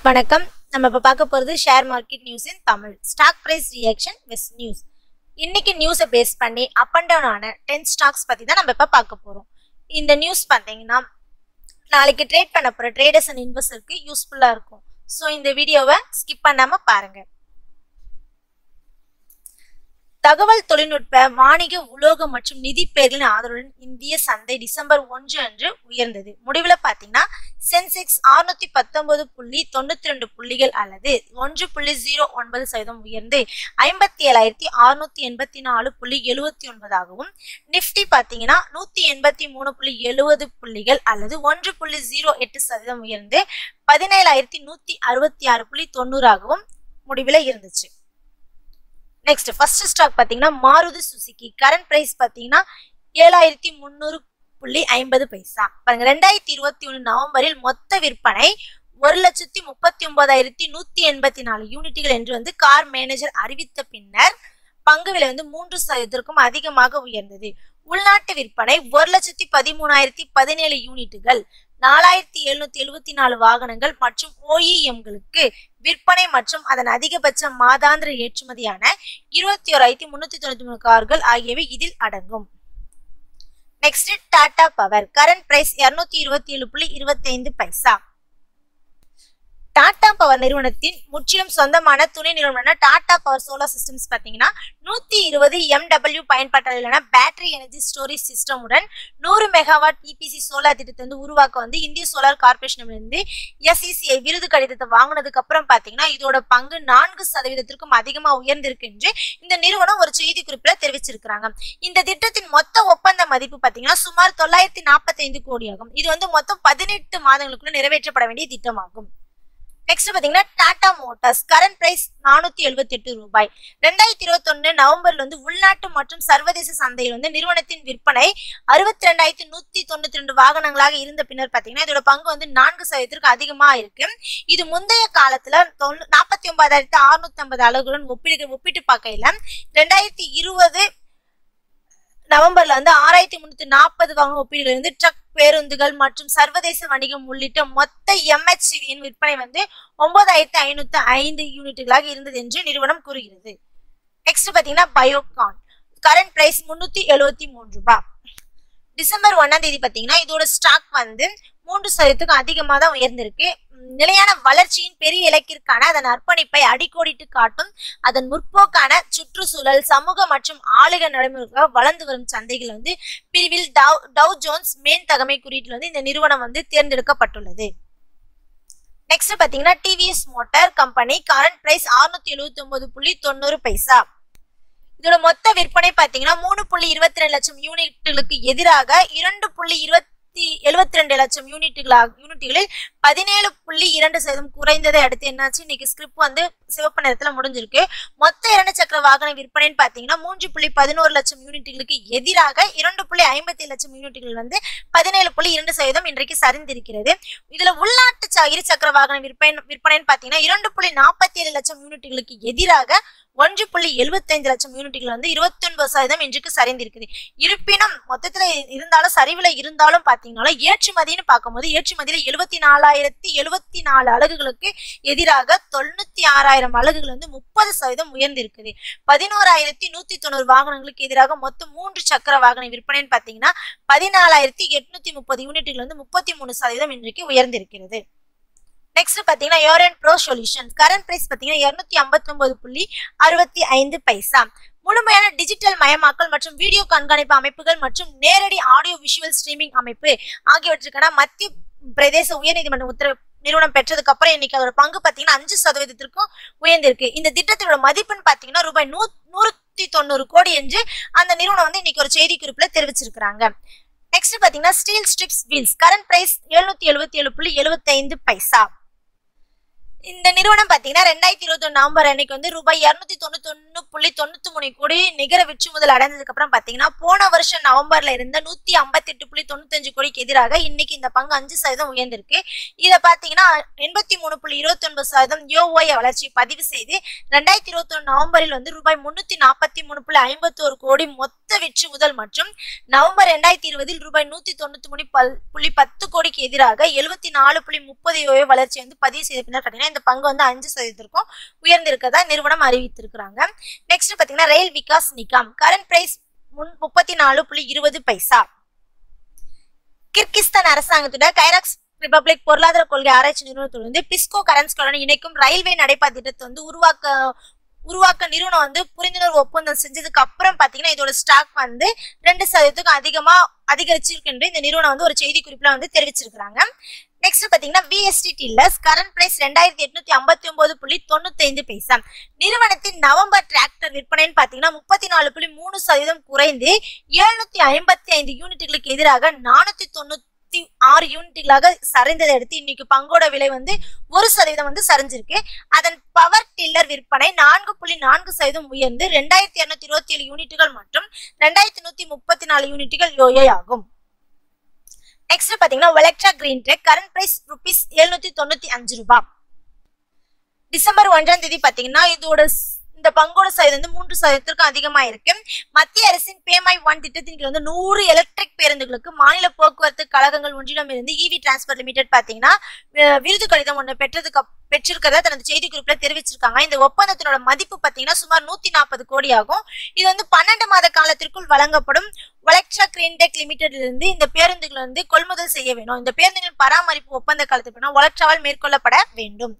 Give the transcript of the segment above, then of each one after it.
வணக்கம் நம்ம இப்போ பார்க்க போகிறது share market news in Tamil stock price reaction வெஸ்ட் நியூஸ் இன்னைக்கு நியூஸை பேஸ் பண்ணி அப் அண்ட் டவுன் ஆன டென் ஸ்டாக்ஸ் பற்றி தான் நம்ம இப்போ பார்க்க போகிறோம் இந்த நியூஸ் பார்த்தீங்கன்னா நாளைக்கு ட்ரேட் பண்ண போகிற ட்ரேடர்ஸ் அண்ட் இன்வெஸ்டருக்கு யூஸ்ஃபுல்லாக இருக்கும் ஸோ இந்த வீடியோவை ஸ்கிப் பண்ணாமல் பாருங்கள் தகவல் தொழில்நுட்ப வாணிக உலோக மற்றும் நிதி பெயர்களின் ஆதரவுடன் இந்திய சந்தை டிசம்பர் ஒன்று அன்று உயர்ந்தது முடிவில் பார்த்தீங்கன்னா சென்செக்ஸ் அறுநூத்தி பத்தொன்பது புள்ளி தொண்ணூத்தி ரெண்டு புள்ளிகள் அல்லது ஒன்று புள்ளி ஜீரோ ஒன்பது சதவீதம் உயர்ந்து ஐம்பத்தி ஏழாயிரத்தி அறுநூத்தி எண்பத்தி நாலு புள்ளி எழுபத்தி ஒன்பதாகவும் நிப்டி பார்த்தீங்கன்னா நூத்தி எண்பத்தி மூணு புள்ளி எழுபது புள்ளிகள் அல்லது ஒன்று புள்ளி ஜீரோ எட்டு சதவீதம் உயர்ந்து பதினேழாயிரத்தி நூத்தி அறுபத்தி ஆறு புள்ளி தொண்ணூறாகவும் முடிவில் இருந்துச்சு நெக்ஸ்ட் ஃபர்ஸ்ட் ஸ்டாக் பார்த்தீங்கன்னா மாருதி சுசுகி கரண்ட் பிரைஸ் பார்த்தீங்கன்னா ஏழாயிரத்தி முந்நூறு புள்ளி ஐம்பது பைசா பாருங்க ரெண்டாயிரத்தி இருபத்தி ஒன்று நவம்பரில் மொத்த விற்பனை ஒரு லட்சத்தி முப்பத்தி ஒன்பதாயிரத்தி நூத்தி எண்பத்தி நாலு யூனிட்டுகள் என்று வந்து கார் மேனேஜர் அறிவித்த பின்னர் பங்கு விலை வந்து மூன்று சதவீதத்திற்கும் அதிகமாக உயர்ந்தது உள்நாட்டு விற்பனை ஒரு லட்சத்தி பதிமூணாயிரத்தி பதினேழு யூனிட்டுகள் நாலாயிரத்தி எழுநூத்தி எழுபத்தி நாலு வாகனங்கள் மற்றும் ஓஇஎம்களுக்கு விற்பனை மற்றும் அதன் அதிகபட்ச மாதாந்திர ஏற்றுமதியான இருபத்தி ஓராயிரத்தி முன்னூத்தி தொண்ணூத்தி மூணு கார்கள் ஆகியவை இதில் அடங்கும் next Tata power current price இருநூத்தி இருபத்தி ஏழு புள்ளி இருபத்தி ஐந்து பைசா டாடா பவர் நிறுவனத்தின் முற்றிலும் சொந்தமான துணை நிறுவனமான டாடா பவர் சோலார் சிஸ்டம்ஸ் பார்த்தீங்கன்னா நூத்தி இருபது எம்டபிள்யூ பயன்பாட்டாளர்களான பேட்டரி எனர்ஜி ஸ்டோரேஜ் சிஸ்டமுடன் நூறு மெகாவாட் இபிசி சோலார் திட்டத்தை வந்து உருவாக்க வந்து இந்திய சோலார் கார்பரேஷன் இருந்து எஸ்இசிஐ விருது கடிதத்தை வாங்கினதுக்கு அப்புறம் பார்த்தீங்கன்னா இதோட பங்கு நான்கு சதவீதத்திற்கும் அதிகமாக உயர்ந்திருக்கு என்று இந்த நிறுவனம் ஒரு செய்தி குறிப்பில் தெரிவிச்சிருக்கிறாங்க இந்த திட்டத்தின் மொத்த ஒப்பந்த மதிப்பு பார்த்தீங்கன்னா சுமார் தொள்ளாயிரத்தி நாற்பத்தி ஐந்து கோடி ஆகும் இது வந்து மொத்தம் பதினெட்டு மாதங்களுக்குள்ள நிறைவேற்றப்பட வேண்டிய திட்டமாகும் நெக்ஸ்ட் பாத்தீங்கன்னா டாடா மோட்டார்ஸ் கரண்ட் பிரைஸ் நானூத்தி எழுபத்தி எட்டு ரூபாய் ரெண்டாயிரத்தி இருபத்தி ஒன்னு நவம்பர்ல வந்து உள்நாட்டு மற்றும் சர்வதேச சந்தையில் வந்து நிறுவனத்தின் விற்பனை அறுபத்தி ரெண்டாயிரத்தி நூத்தி தொண்ணூத்தி ரெண்டு வாகனங்களாக இருந்த பின்னர் பாத்தீங்கன்னா இதோட பங்கு வந்து நான்கு சதவீதத்திற்கு அதிகமா இருக்கு இது முந்தைய காலத்துல நாற்பத்தி ஒன்பதாயிரத்தி அறுநூத்தி ஐம்பது அளவுடன் ஒப்பிடு ஒப்பிட்டு பார்க்கையில ரெண்டாயிரத்தி இருபது நவம்பர்ல வந்து ஆறாயிரத்தி முன்னூத்தி நாற்பது வாகன ஒப்பீடுகள் வந்து ட்ரக் பேருந்துகள் மற்றும் சர்வதேச வணிகம் உள்ளிட்ட மொத்த எம்ஹெச்வியின் விற்பனை வந்து ஒன்பதாயிரத்தி ஐநூத்தி ஐந்து யூனிட்டுகளாக இருந்தது என்று நிறுவனம் கூறுகிறது நெக்ஸ்ட் பாத்தீங்கன்னா பயோகான் கரண்ட் பிரைஸ் முன்னூத்தி எழுபத்தி மூன்று ரூபாய் டிசம்பர் ஒன்னாம் தேதி பாத்தீங்கன்னா இதோட ஸ்டாக் வந்து மூன்று சதவீதத்துக்கும் அதிகமாக தான் உயர்ந்திருக்கு நிலையான வளர்ச்சியின் பெரிய இலக்கிற்கான அதன் அர்ப்பணிப்பை அடிக்கோடிட்டு காட்டும் அதன் முற்போக்கான சுற்றுச்சூழல் சமூக மற்றும் ஆளுக நடைமுறைகளாக வளர்ந்து வரும் சந்தைகள் வந்து பிரிவில் டவ் டவ் ஜோன்ஸ் மேன் தகமை குறியீட்டில் வந்து இந்த நிறுவனம் வந்து தேர்ந்தெடுக்கப்பட்டுள்ளது நெக்ஸ்ட் பாத்தீங்கன்னா TVS motor company current price அறுநூத்தி எழுபத்தி ஒன்பது புள்ளி தொண்ணூறு பைசா இதோட மொத்த விற்பனை பாத்தீங்கன்னா மூணு புள்ளி இருபத்தி ரெண்டு லட்சம் யூனிட்டுகளுக்கு எதிராக இரண்டு புள்ளி இருபத்தி எழுபத்தி ரெண்டு லட்சம் யூனிட்டுகளாக யூனிட்டுகளில் பதினேழு புள்ளி இரண்டு சதவீதம் குறைந்ததை அடுத்து என்னாச்சு இன்னைக்கு ஸ்கிரிப்ட் வந்து சிவப்பு நிறத்துல முடிஞ்சிருக்கு மொத்த இரண்டு சக்கர வாகன விற்பனைன்னு பாத்தீங்கன்னா மூன்று புள்ளி பதினோரு லட்சம் யூனிட்டுகளுக்கு எதிராக இரண்டு புள்ளி ஐம்பத்தி லட்சம் யூனிட்டுகள் வந்து பதினேழு புள்ளி இரண்டு சதவீதம் இன்றைக்கு சரிந்திருக்கிறது இதுல உள்நாட்டு இரு சக்கர வாகன விற்பனை விற்பனைன்னு பாத்தீங்கன்னா இரண்டு புள்ளி நாற்பத்தி ஏழு லட்சம் யூனிட்டுகளுக்கு எதிராக ஒன்று புள்ளி எழுபத்தைந்து லட்சம் யூனிட்டுகள் வந்து இருபத்தி ஒன்பது சதவீதம் இன்றைக்கு சரிந்திருக்குது இருப்பினும் மொத்தத்துல இருந்தாலும் சரிவுல இருந்தாலும் பாத்தீங்கன்னா ஏற்றுமதின்னு பார்க்கும்போது ஏற்றுமதியில எழுபத்தி நாலாயிரத்தி எழுபத்தி நாலு அலகுகளுக்கு எதிராக தொண்ணூத்தி ஆறாயிரம் அலகுகள் வந்து முப்பது சதவீதம் உயர்ந்திருக்குது பதினோராயிரத்தி நூத்தி தொண்ணூறு வாகனங்களுக்கு எதிராக மொத்தம் மூன்று சக்கர வாகன விற்பனைன்னு பாத்தீங்கன்னா பதினாலாயிரத்தி எட்நூத்தி முப்பது யூனிட்டுகள் வந்து முப்பத்தி மூணு சதவீதம் இன்றைக்கு உயர்ந்திருக்கிறது நெக்ஸ்ட் பாத்தீங்கன்னா யோரன் ப்ரோ சொல்யூஷன் கரண்ட் பிரைஸ் பாத்தீங்கன்னா இருநூத்தி ஐம்பத்தி ஒன்பது புள்ளி அறுபத்தி ஐந்து பைசா முழுமையான டிஜிட்டல் மயமாக்கல் மற்றும் வீடியோ கண்காணிப்பு அமைப்புகள் மற்றும் நேரடி ஆடியோ விஷுவல் ஸ்ட்ரீமிங் அமைப்பு ஆகியவற்றுக்கான மத்திய பிரதேச உயர்நீதிமன்ற உத்தரவு நிறுவனம் பெற்றதுக்கு அப்புறம் இன்னைக்கு அதோட பங்கு பாத்தீங்கன்னா அஞ்சு சதவீதத்திற்கும் உயர்ந்திருக்கு இந்த திட்டத்தோட மதிப்புன்னு பாத்தீங்கன்னா ரூபாய் நூ நூத்தி தொண்ணூறு கோடி என்று அந்த நிறுவனம் வந்து இன்னைக்கு ஒரு செய்தி குறிப்புல தெரிவிச்சிருக்கிறாங்க நெக்ஸ்ட் பாத்தீங்கன்னா steel strips wheels current price எழுநூத்தி எழுபத்தி ஏழு புள்ளி எழுபத்தி ஐந்து பைசா இந்த நிறுவனம் பாத்தீங்கன்னா ரெண்டாயிரத்தி இருபத்தி ஒன்று நவம்பர் அன்னைக்கு வந்து ரூபாய் இருநூத்தி தொண்ணூத்தி ஒன்னு புள்ளி தொண்ணூத்தி மூணு கோடி நிகர விற்று முதல் அடைந்ததுக்கு அப்புறம் பாத்தீங்கன்னா போன வருஷம் நவம்பர்ல இருந்த நூத்தி ஐம்பத்தி எட்டு புள்ளி தொண்ணூத்தஞ்சு கோடிக்கு எதிராக இன்னைக்கு இந்த பங்கு அஞ்சு சதவீதம் உயர்ந்திருக்கு இதை பாத்தீங்கன்னா எண்பத்தி மூணு புள்ளி இருபத்தி ஒன்பது சதவீதம் யோஓய வளர்ச்சியை பதிவு செய்து ரெண்டாயிரத்தி இருபத்தி ஒன்று நவம்பரில் வந்து ரூபாய் முன்னூத்தி நாற்பத்தி மூணு புள்ளி ஐம்பத்தி ஒரு கோடி மொத்த விற்று முதல் மற்றும் நவம்பர் ரெண்டாயிரத்தி இருபதில் ரூபாய் நூத்தி தொண்ணூத்தி மூணு பல் புள்ளி பத்து கோடிக்கு எதிராக எழுபத்தி நாலு புள்ளி முப்பது யோய வளர்ச்சி வந்து பதிவு செய்த பின்னர் பாத்தீங்கன்னா இந்த பங்கு வந்து அஞ்சு சதவீதத்திற்கும் உயர்ந்திருக்கதா நிறுவனம் அறிவித்திருக்கிறாங்க நெக்ஸ்ட் பாத்தீங்கன்னா rail Vikas Nigam current price முன் முப்பத்தி நாலு புள்ளி இருபது பைசா கிர்கிஸ்தான் அரசாங்கத்தோட கைராக்ஸ் ரிபப்ளிக் பொருளாதார கொள்கை ஆராய்ச்சி நிறுவனத்தோடு வந்து பிஸ்கோ கரன்ஸ்களுடன் இணைக்கும் ரயில்வே நடைபாதை திட்டத்தை வந்து உருவாக்க உருவாக்க நிறுவனம் வந்து புரிந்துணர்வு ஒப்பந்தம் செஞ்சதுக்கு அப்புறம் பாத்தீங்கன்னா இதோட ஸ்டாக் வந்து ரெண்டு சதவீதத்துக்கும் அதிகமா அதிகரிச்சிருக்கு என்று இந்த நிறுவனம் வந்து ஒரு செய்தி குறிப்புல வந்து தெரிவிச்சிருக்காங்க நெக்ஸ்ட் பாத்தீங்கன்னா விஎஸ்டி டில்லர்ஸ் கரண்ட் பிரைஸ் ரெண்டாயிரத்தி எட்நூத்தி ஐம்பத்தி ஒன்பது புள்ளி தொண்ணூத்தி ஐந்து பைசா நிறுவனத்தின் நவம்பர் டிராக்டர் விற்பனைன்னு பாத்தீங்கன்னா முப்பத்தி நாலு புள்ளி மூணு சதவீதம் குறைந்து எழுநூத்தி ஐம்பத்தி ஐந்து யூனிட்டுகளுக்கு எதிராக நானூத்தி தொண்ணூத்தி ஆறு யூனிட்டுகளாக சரிந்ததை அடுத்து இன்னைக்கு பங்கோட விலை வந்து ஒரு சதவீதம் வந்து சரிஞ்சிருக்கு அதன் பவர் டில்லர் விற்பனை நான்கு புள்ளி நான்கு சதவீதம் உயர்ந்து ரெண்டாயிரத்தி இருநூத்தி இருபத்தி ஏழு யூனிட்டுகள் மற்றும் ரெண்டாயிரத்தி நூத்தி முப்பத்தி நாலு யூனிட்டுகள் யோயை ஆகும் நெக்ஸ்ட் பாத்தீங்கன்னா Olectra green tech current price rupees எழுநூத்தி தொண்ணூத்தி அஞ்சு ரூபாய் டிசம்பர் ஒன்றாம் தேதி பாத்தீங்கன்னா இதோட ஸ்- இந்த பங்கோட சதவீதம் வந்து மூன்று சதவீதத்திற்கும் அதிகமா இருக்கு மத்திய அரசின் பேமை ஒன் திட்டத்தின் கீழ் வந்து நூறு எலக்ட்ரிக் பேருந்துகளுக்கு மாநில போக்குவரத்து கழகங்கள் ஒன்றிடம் இருந்து இவி டிரான்ஸ்பர் லிமிடெட் பாத்தீங்கன்னா அஹ், விருது கடிதம் ஒன்று பெற்றதுக்கு அப்- பெற்றிருக்கிறதா தனது செய்தி குறிப்பில தெரிவிச்சிருக்காங்க இந்த ஒப்பந்தத்தினோட மதிப்பு பாத்தீங்கன்னா சுமார் நூத்தி நாற்பது கோடி ஆகும் இது வந்து பன்னெண்டு மாத காலத்திற்குள் வழங்கப்படும் ஒலெக்ட்ரா கிரீன்டெக் லிமிடெட்ல இருந்து இந்த பேருந்துகளை வந்து கொள்முதல் செய்ய வேணும் இந்த பேருந்துகளின் பராமரிப்பு ஒப்பந்த காலத்துக்கு ஒலெக்ட்ராவால் மேற்கொள்ளப்பட வேண்டும்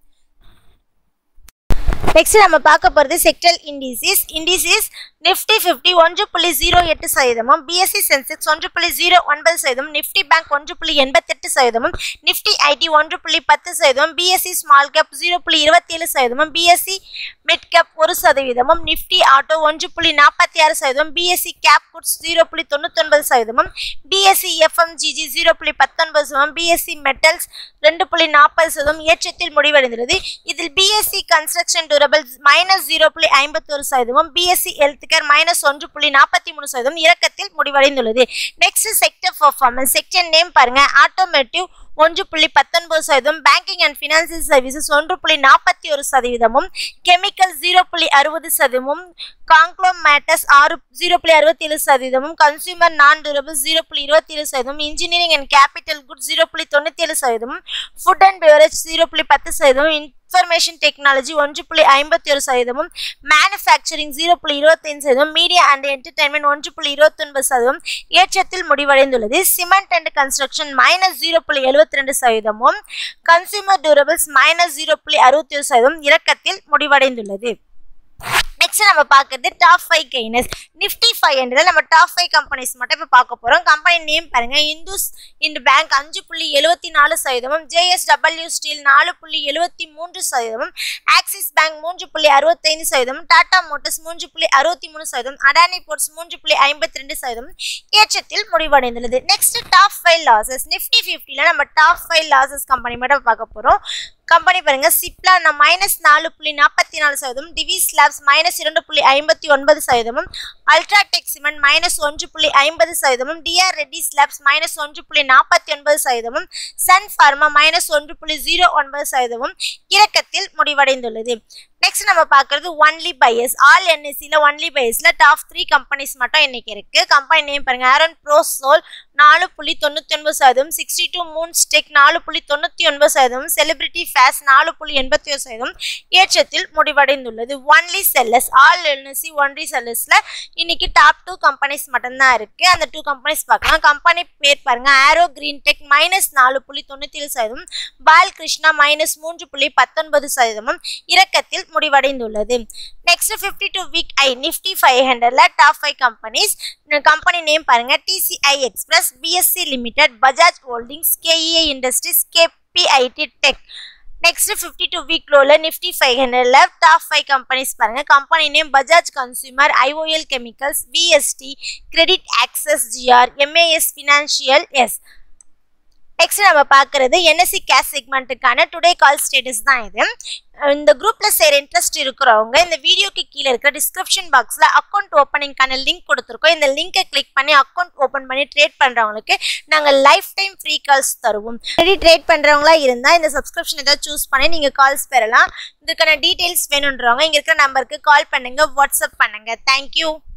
நெக்ஸ்ட் நம்ம பார்க்க போகிறது செக்டல் இண்டிசிஸ் இண்டிசிஸ் நிஃப்டி ஃபிஃப்டி ஒன்று புள்ளி ஜீரோ எட்டு சதவீதமும் பிஎஸ்சி சென்செக்ஸ் ஒன்று புள்ளி ஜீரோ ஒன்பது சதவீதம் நிஃப்டி பேங்க் ஒன்று புள்ளி எண்பத்தெட்டு சதவீதமும் நிஃப்டி ஐடி ஒன்று புள்ளி பத்து சதவீதம் பிஎஸ்சி ஸ்மால் கேப் ஜீரோ புள்ளி இருபத்தேழு சதவீதமும் பிஎஸ்சி மிட் கேப் ஒரு சதவீதமும் நிஃப்டி ஆட்டோ ஒன்று புள்ளி நாற்பத்தி ஆறு சதவீதம் பிஎஸ்சி கேப் குட்ஸ் ஜீரோ புள்ளி தொண்ணூத்தொன்பது சதவீதமும் பிஎஸ்சி எஃப்எம்ஜிஜி ஜீரோ புள்ளி பத்தொன்பது சதவீதம் பிஎஸ்சி மெட்டல்ஸ் ரெண்டு புள்ளி நாற்பது சதவீதம் ஏற்றத்தில் முடிவடைந்துள்ளது இதில் BSE construction durables minus zero புள்ளி ஐம்பத்தொரு சதவீதம் பிஎஸ்சி ஹெல்த் கேர் மைனஸ் ஒன்று புள்ளி நாற்பத்தி மூணு சதவீதம் இறக்கத்தில் முடிவடைந்துள்ளது next sector performance sector name பாருங்க ஆட்டோமேட்டிவ் ஒன்று புள்ளி பத்தொன்பது சதவீதம் பேங்கிங் அண்ட் ஃபினான்சியல் சர்வீசஸ் ஒன்று புள்ளி நாற்பத்தி ஒரு சதவீதமும் கெமிக்கல் ஜீரோ புள்ளி அறுபது சதவீதமும் காங்க்ளோ மேட்டர்ஸ் ஆறு ஜீரோ புள்ளி அறுபத்தி ஏழு சதவீதமும் கன்சியூமர் நான் டூரபிள் ஜீரோ புள்ளி இருபத்தி ஏழு சதவீதம் engineering and capital good zero புள்ளி தொண்ணூத்தி ஏழு சதவீதம் ஃபுட் அண்ட் பெவரேஜ் ஜீரோ புள்ளி பத்து சதவீதம் இன்ஃபர்மேஷன் டெக்னாலஜி ஒன்று புள்ளி ஐம்பத்தி ஒரு சதவீதம் மேனுஃபேக்சரிங் ஜீரோ புள்ளி இருபத்தைந்து சதவீதம் மீடியா அண்ட் என்டர்டைன்மெண்ட் ஒன்று புள்ளி இருபத்தொன்பது சதவீதம் ஏற்றத்தில் முடிவடைந்துள்ளது cement and construction minus zero புள்ளி எழுபத்தி ரெண்டு சதவீதமும் கன்சியூமர் டூரபிள்ஸ் மைனஸ் ஜீரோ புள்ளி அறுபத்தி ஒரு சதவீதம் இறக்கத்தில் முடிவடைந்துள்ளது நெக்ஸ்ட் நம்ம பார்க்கறது top five gainers Nifty five hundred நம்ம டாப் ஃபைவ் கம்பெனிஸ் மட்டும் இப்போ பார்க்க போகிறோம் கம்பெனி நேம் பாருங்க இந்துஸ் இண்ட் பேங்க் அஞ்சு புள்ளி எழுபத்தி நாலு சதவீதமும் ஜேஎஸ்டபிள்யூ ஸ்டீல் நாலு புள்ளி எழுபத்தி மூன்று சதவீதம் ஆக்சிஸ் பேங்க் மூன்று புள்ளி அறுபத்தைந்து சதவீதம் டாடா மோட்டர்ஸ் மூன்று புள்ளி அறுபத்தி மூணு சதவீதம் அடானி போர்ட்ஸ் மூன்று புள்ளி ஐம்பத்தி ரெண்டு சதவீதம் ஏற்றத்தில் முடிவடைந்துள்ளது next top five losses Nifty ஃபிஃப்டியில் நம்ம டாப் ஃபைவ் லாசஸ் கம்பெனி மட்டும் பார்க்க போகிறோம் கம்பெனி பாருங்க சிப்லா நான் மைனஸ் நாலு புள்ளி நாற்பத்தி நாலு சதவீதம் டிவிஸ் லேப்ஸ் மைனஸ் இரண்டு புள்ளி ஐம்பத்தி ஒன்பது சதவீதமும் அல்ட்ராடெக் சிமெண்ட் மைனஸ் ஒன்று புள்ளி ஐம்பது சதவீதமும் டிஆர் ரெட்டிஸ் லேப்ஸ் மைனஸ் ஒன்று புள்ளி நாற்பத்தி ஒன்பது சதவீதமும் சன் ஃபார்மா மைனஸ் ஒன்று புள்ளி ஜீரோ ஒன்பது சதவீதமும் இறக்கத்தில் முடிவடைந்துள்ளது நெக்ஸ்ட் நம்ம பார்க்கறது ஒன்லி பையர்ஸ் ஆல் என்எஸ்சியில் ஒன்லி பையர்ஸில் டாப் த்ரீ கம்பெனிஸ் மட்டும் இன்னைக்கு இருக்கு கம்பெனி நேம் பாருங்க ஆரன் ப்ரோசோல் நாலு புள்ளி தொண்ணூற்றி ஒன்பது சதவீதம் சிக்ஸ்டி டூ மூன் ஸ்டெக் நாலு புள்ளி தொண்ணூற்றி ஒன்பது சதவீதம் செலிபிரிட்டி ஃபேஸ் நாலு புள்ளி எண்பத்தி ஒரு சதவீதம் ஏற்றத்தில் முடிவடைந்துள்ளது only sellers all NSE only செல்லர்ஸில் இன்னைக்கு டாப் டூ கம்பெனிஸ் மட்டும்தான் இருக்கு அந்த டூ கம்பெனிஸ் பார்க்கலாம் கம்பெனி பேர் பாருங்க ஆரோ கிரீன் டெக் மைனஸ் நாலு புள்ளி தொண்ணூற்றி ஏழு சதவீதம் பால் கிருஷ்ணா மைனஸ் மூன்று புள்ளி பத்தொன்பது சதவீதமும் இறக்கத்தில் முடிவடைந்துள்ளது next fifty two week high Nifty five ஹண்ட்ரட்ல top five companies company name பாருங்க TCI express BSE limited Bajaj holdings K E A industries KPIT tech next fifty two week லோல நிஃப்டி ஃபைவ் ஹண்ட்ரட்ல டாப் ஃபைவ் கம்பெனிஸ் பாருங்க company name Bajaj consumer IOL chemicals VST credit access GR MAS financial S next நம்ம பார்க்கறது NSE cash செக்மெண்ட்டுக்கான today call status தான் இது இந்த குரூப்ல சேர இன்ட்ரெஸ்ட் இருக்கிறவங்க இந்த வீடியோக்கு கீழே இருக்கிற டிஸ்கிரிப்ஷன் பாக்ஸ்ல அக்கௌண்ட் ஓப்பனிங்கான லிங்க் கொடுத்துருக்கோம் இந்த லிங்கை கிளிக் பண்ணி அக்கௌண்ட் ஓப்பன் பண்ணி ட்ரேட் பண்றவங்களுக்கு நாங்கள் லைஃப் டைம் ஃப்ரீ கால்ஸ் தருவோம் ரெடி ட்ரேட் பண்றவங்களா இருந்தா இந்த சப்ஸ்கிரிப்ஷன் ஏதாவது சூஸ் பண்ணி நீங்க கால்ஸ் பெறலாம் இதுக்கான டீடைல்ஸ் வேணுன்றவங்க இங்க இருக்கிற நம்பருக்கு கால் பண்ணுங்க வாட்ஸ்அப் பண்ணுங்க தேங்க்யூ